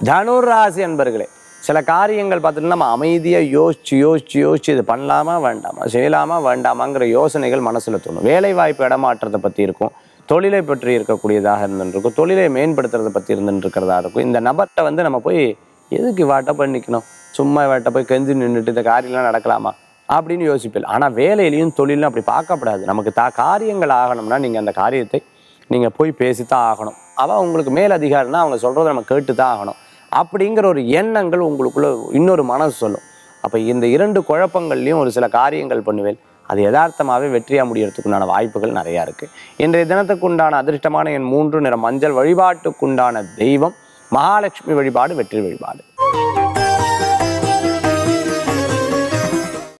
தனுர் ராசி அன்பர்களே சில காரியங்கள் பார்த்துட்டு நம்ம அமைதியாக யோசிச்சு யோசிச்சு யோசிச்சு இது பண்ணலாமா வேண்டாமா செய்யலாமா வேண்டாமாங்கிற யோசனைகள் மனசில் தோணும் வேலை வாய்ப்பு இடமாற்றத்தை பற்றி இருக்கும் தொழிலை பற்றி இருக்கக்கூடியதாக இருந்துருக்கும் தொழிலை மேம்படுத்துறதை பற்றி இருந்துட்டு இருக்கிறதா இருக்கும் இந்த நபர்கிட்ட வந்து நம்ம போய் எதுக்கு வாட்ட போய் நிற்கணும் சும்மா வாட்ட போய் கெஞ்சி நின்றுட்டு இந்த காரியம்லாம் நடக்கலாமா அப்படின்னு யோசிப்பில் ஆனால் வேலையிலையும் தொழிலும் அப்படி பார்க்கப்படாது நமக்கு தா காரியங்கள் ஆகணும்னா நீங்கள் அந்த காரியத்தை நீங்கள் போய் பேசித்தான் ஆகணும் அவள் உங்களுக்கு மேல் அதிகாரினா அவங்க சொல்கிறத நம்ம கேட்டு தான் ஆகணும் அப்படிங்கிற ஒரு எண்ணங்கள் உங்களுக்குள்ள இன்னொரு மனசு சொல்லும் அப்போ இந்த இரண்டு குழப்பங்கள்லையும் ஒரு சில காரியங்கள் பண்ணுவேன் அது யதார்த்தமாகவே வெற்றியாக முடியறதுக்குண்டான வாய்ப்புகள் நிறையா இருக்குது இன்றைய தினத்துக்குண்டான அதிர்ஷ்டமான என் மூன்று நிற மஞ்சள் வழிபாட்டுக்குண்டான தெய்வம் மகாலட்சுமி வழிபாடு வெற்றி வழிபாடு